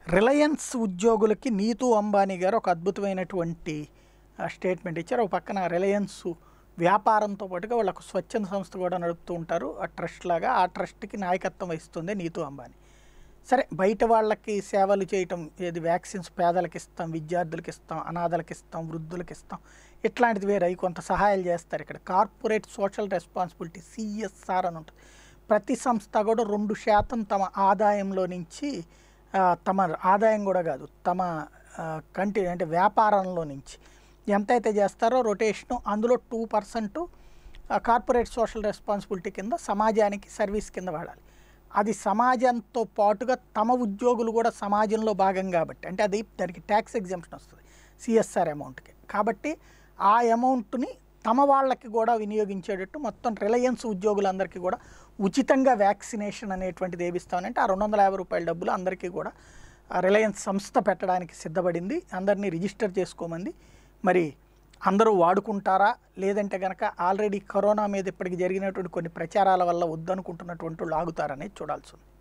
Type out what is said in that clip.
Reliance ఉద్యోగులకి నీతూ అంబానీ గారు ఒక అద్భుతమైనటువంటి ఆ, స్టేట్మెంట్ ఇచ్చారు ఒక పక్కన రిలయన్స్ వ్యాపారంతో పాటుగా వాళ్ళకు స్వచ్ఛంద సంస్థ కూడా నడుపుతూ ఉంటారు ఆ ట్రస్ట్ లాగా ఆ ట్రస్ట్కి నాయకత్వం వహిస్తుంది నీతూ అంబానీ సరే బయట వాళ్ళకి సేవలు చేయటం ఏది వ్యాక్సిన్స్ పేదలకు ఇస్తాం విద్యార్థులకు ఇస్తాం అనాథలకు ఇస్తాం వృద్ధులకు ఇస్తాం ఇట్లాంటిది వేరే అవి కొంత సహాయాలు చేస్తారు ఇక్కడ కార్పొరేట్ సోషల్ రెస్పాన్సిబిలిటీ సిఎస్ఆర్ అని ఉంటుంది ప్రతి సంస్థ కూడా రెండు శాతం తమ ఆదాయంలో నుంచి ఆ, తమ ఆదాయం కూడా కాదు తమ ఆ, కంటి అంటే వ్యాపారంలో నుంచి ఎంతైతే చేస్తారో రొటేషను అందులో two percent corporate social responsibility కింద సమాజానికి సర్వీస్ కింద వాడాలి అది సమాజంతో పాటుగా తమ ఉద్యోగులు కూడా సమాజంలో భాగం కాబట్టి అంటే అది దానికి ట్యాక్స్ ఎగ్జామ్షన్ వస్తుంది సిఎస్ఆర్ అమౌంట్కి కాబట్టి ఆ అమౌంట్ని తమ వాళ్ళకి కూడా వినియోగించేటట్టు మొత్తం రిలయన్స్ ఉద్యోగులందరికీ కూడా ఉచితంగా వ్యాక్సినేషన్ అనేటువంటిది ఏమిస్తామనంటే ఆ రెండు వందల యాభై రూపాయల డబ్బులు అందరికీ కూడా ఆ రిలయన్స్ సంస్థ పెట్టడానికి సిద్ధపడింది అందరినీ రిజిస్టర్ చేసుకోమంది మరి అందరూ వాడుకుంటారా లేదంటే కనుక ఆల్రెడీ కరోనా మీద ఇప్పటికి జరిగినటువంటి కొన్ని ప్రచారాల వల్ల వద్దనుకుంటున్నటువంటి వాళ్ళు ఆగుతారనేది చూడాల్సి ఉంది